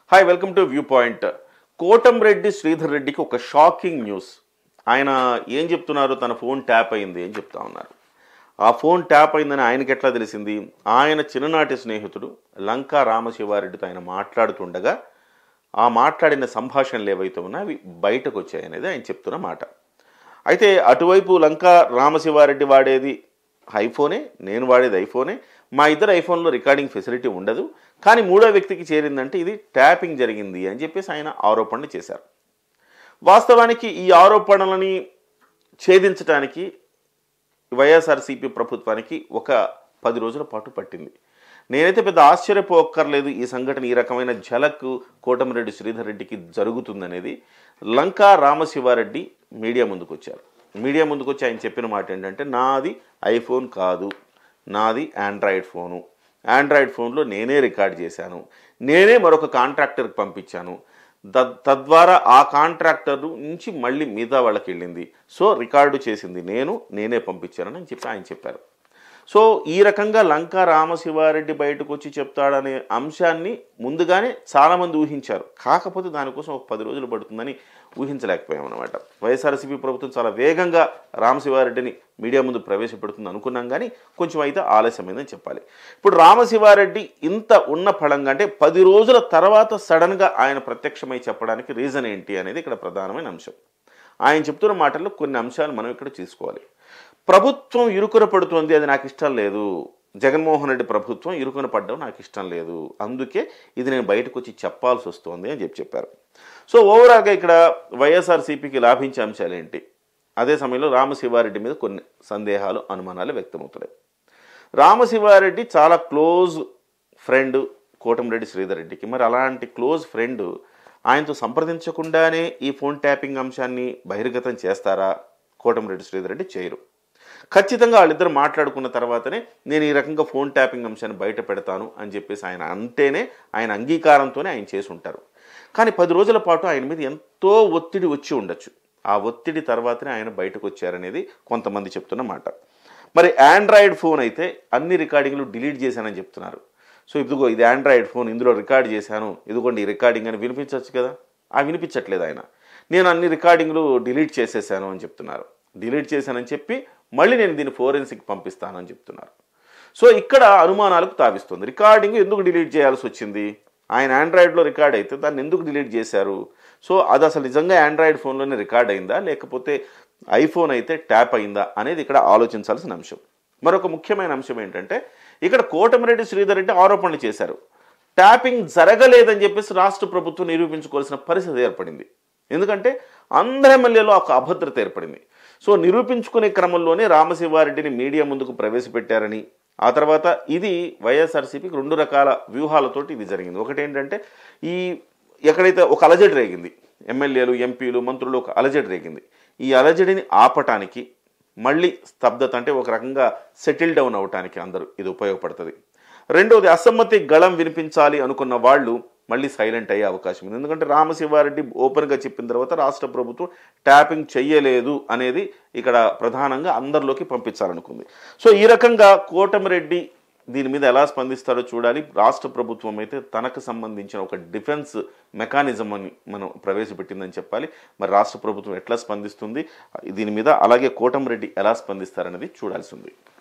hi welcome to view point Kotamreddy Sridhar రెడ్డికి ఒక shocking news ఆయన ఏం చెప్తున్నారు తన ఫోన్ ట్యాప్ అయింది అని చెప్తా ఉన్నారు ఆ ఫోన్ ట్యాప్ అయిందని ఆయనకి ఎట్లా తెలిసింది ఆయన చిన్ననాటి స్నేహితుడు లంకా రామశివారెడ్డితో ఆయన మాట్లాడుతుండగా ఆ మాట్లాడిన సంభాషణలు ఏవైతే ఉన్నాయో అవి బయటకు వచ్చాయి అనేది ఆయన చెప్తున్న మాట అయితే అటువైపు లంకా రామశివారెడ్డి వాడేది ఐఫోనే నేను వాడేది ఐఫోనే మా ఇద్దరు ఐఫోన్లో రికార్డింగ్ ఫెసిలిటీ ఉండదు కానీ మూడో వ్యక్తికి చేరిందంటే ఇది ట్యాపింగ్ జరిగింది అని చెప్పేసి ఆయన ఆరోపణలు చేశారు వాస్తవానికి ఈ ఆరోపణలని ఛేదించడానికి వైఎస్ఆర్సీపీ ప్రభుత్వానికి ఒక పది రోజుల పాటు పట్టింది నేనైతే పెద్ద ఆశ్చర్యపోక్కర్లేదు ఈ సంఘటన ఈ రకమైన ఝలక్ కోటమిరెడ్డి శ్రీధర్ రెడ్డికి జరుగుతుందనేది లంకా రామశివారెడ్డి మీడియా ముందుకు వచ్చారు మీడియా ముందుకు వచ్చి ఆయన చెప్పిన మాట ఏంటంటే నాది ఐఫోన్ కాదు నాది ఆండ్రాయిడ్ ఫోను ఆండ్రాయిడ్ ఫోన్లో నేనే రికార్డ్ చేశాను నేనే మరొక కాంట్రాక్టర్కి పంపించాను ద- తద్వారా ఆ కాంట్రాక్టర్ నుంచి మళ్ళీ మిగతా వాళ్ళకి వెళ్ళింది సో రికార్డు చేసింది నేను నేనే పంపించానని చెప్పి ఆయన చెప్పారు సో ఈ రకంగా లంకా రామశివారెడ్డి బయటకు వచ్చి చెప్తాడనే అంశాన్ని ముందుగానే చాలామంది ఊహించారు కాకపోతే దానికోసం ఒక పది రోజులు పడుతుందని ఊహించలేకపోయాం అనమాట వైఎస్ఆర్సీపీ ప్రభుత్వం చాలా వేగంగా రామశివారెడ్డిని మీడియా ముందు ప్రవేశపెడుతుంది అనుకున్నాం కానీ కొంచెం అయితే ఆలస్యమైందని చెప్పాలి ఇప్పుడు రామశివారెడ్డి ఇంత ఉన్న ఫలంగా అంటే పది రోజుల తర్వాత సడన్గా ఆయన ప్రత్యక్షమై చెప్పడానికి రీజన్ ఏంటి అనేది ఇక్కడ ప్రధానమైన అంశం ఆయన చెప్తున్న మాటల్లో కొన్ని అంశాలు మనం ఇక్కడ తీసుకోవాలి ప్రభుత్వం ఇరుకున పడుతోంది అది నాకు ఇష్టం లేదు జగన్మోహన్ రెడ్డి ప్రభుత్వం ఇరుకున పడ్డం నాకు ఇష్టం లేదు అందుకే ఇది నేను బయటకు వచ్చి చెప్పాల్సి వస్తుంది అని చెప్పి చెప్పారు సో ఓవరాల్గా ఇక్కడ వైఎస్ఆర్సీపీకి లాభించే అంశాలు ఏంటి అదే సమయంలో రామశివారెడ్డి మీద కొన్ని సందేహాలు అనుమానాలు వ్యక్తమవుతున్నాయి రామశివారెడ్డి చాలా క్లోజ్ ఫ్రెండ్ కోటమిరెడ్డి శ్రీధర్ రెడ్డికి మరి అలాంటి క్లోజ్ ఫ్రెండ్ ఆయనతో సంప్రదించకుండానే ఈ ఫోన్ ట్యాపింగ్ అంశాన్ని బహిర్గతం చేస్తారా కోటమిరెడ్డి శ్రీధర్ రెడ్డి చేయరు ఖచ్చితంగా వాళ్ళిద్దరు మాట్లాడుకున్న తర్వాతనే నేను ఈ రకంగా ఫోన్ ట్యాపింగ్ అంశాన్ని బయట పెడతాను అని చెప్పేసి ఆయన అంటేనే ఆయన అంగీకారంతోనే ఆయన చేసి ఉంటారు కానీ పది రోజుల పాటు ఆయన మీద ఎంతో ఒత్తిడి వచ్చి ఉండొచ్చు ఆ ఒత్తిడి తర్వాతనే ఆయన బయటకు వచ్చారనేది కొంతమంది చెప్తున్న మాట మరి ఆండ్రాయిడ్ ఫోన్ అయితే అన్ని రికార్డింగ్లు డిలీట్ చేశానని చెప్తున్నారు సో ఇదిగో ఇది ఆండ్రాయిడ్ ఫోన్ ఇందులో రికార్డ్ చేశాను ఇదిగోండి ఈ రికార్డింగ్ అని వినిపించవచ్చు కదా ఆ వినిపించట్లేదు ఆయన నేను అన్ని రికార్డింగ్లు డిలీట్ చేసేసాను అని చెప్తున్నారు డిలీట్ చేశానని చెప్పి మళ్ళీ నేను దీన్ని ఫోరెన్సిక్ పంపిస్తాను అని చెప్తున్నారు సో ఇక్కడ అనుమానాలకు తావిస్తుంది రికార్డింగ్ ఎందుకు డిలీట్ చేయాల్సి వచ్చింది ఆయన ఆండ్రాయిడ్లో రికార్డ్ అయితే దాన్ని ఎందుకు డిలీట్ చేశారు సో అది అసలు నిజంగా ఆండ్రాయిడ్ ఫోన్లోనే రికార్డ్ అయిందా లేకపోతే ఐఫోన్ అయితే ట్యాప్ అయిందా అనేది ఇక్కడ ఆలోచించాల్సిన అంశం మరొక ముఖ్యమైన అంశం ఏంటంటే ఇక్కడ కోటమిరెడ్డి శ్రీధర్ రెడ్డి ఆరోపణలు చేశారు ట్యాపింగ్ జరగలేదని చెప్పేసి రాష్ట్ర ప్రభుత్వం నిరూపించుకోవాల్సిన పరిస్థితి ఏర్పడింది ఎందుకంటే అందరి ఎమ్మెల్యేలో ఒక అభద్రత ఏర్పడింది సో నిరూపించుకునే క్రమంలోనే రామశివారెడ్డిని మీడియా ముందుకు ప్రవేశపెట్టారని ఆ తర్వాత ఇది వైఎస్ఆర్సీపీకి రెండు రకాల వ్యూహాలతోటి ఇది జరిగింది ఒకటి ఏంటంటే ఈ ఎక్కడైతే ఒక అలజడి రేగింది ఎమ్మెల్యేలు ఎంపీలు మంత్రులు ఒక అలజడి రేగింది ఈ అలజడిని ఆపటానికి మళ్ళీ స్తబ్దత అంటే ఒక రకంగా సెటిల్ డౌన్ అవటానికి అందరూ ఇది ఉపయోగపడుతుంది రెండవది అసమ్మతి గళం వినిపించాలి అనుకున్న వాళ్ళు మళ్ళీ సైలెంట్ అయ్యే అవకాశం ఉంది ఎందుకంటే రామశివారెడ్డి ఓపెన్గా చెప్పిన తర్వాత రాష్ట్ర ప్రభుత్వం ట్యాపింగ్ చెయ్యలేదు అనేది ఇక్కడ ప్రధానంగా అందరిలోకి పంపించాలనుకుంది సో ఈ రకంగా కోటమిరెడ్డి దీని మీద ఎలా స్పందిస్తారో చూడాలి రాష్ట్ర ప్రభుత్వం అయితే తనకు సంబంధించిన ఒక డిఫెన్స్ మెకానిజం అని మనం ప్రవేశపెట్టిందని చెప్పాలి మరి రాష్ట్ర ప్రభుత్వం ఎట్లా స్పందిస్తుంది దీని మీద అలాగే కోటమిరెడ్డి ఎలా స్పందిస్తారనేది చూడాల్సి ఉంది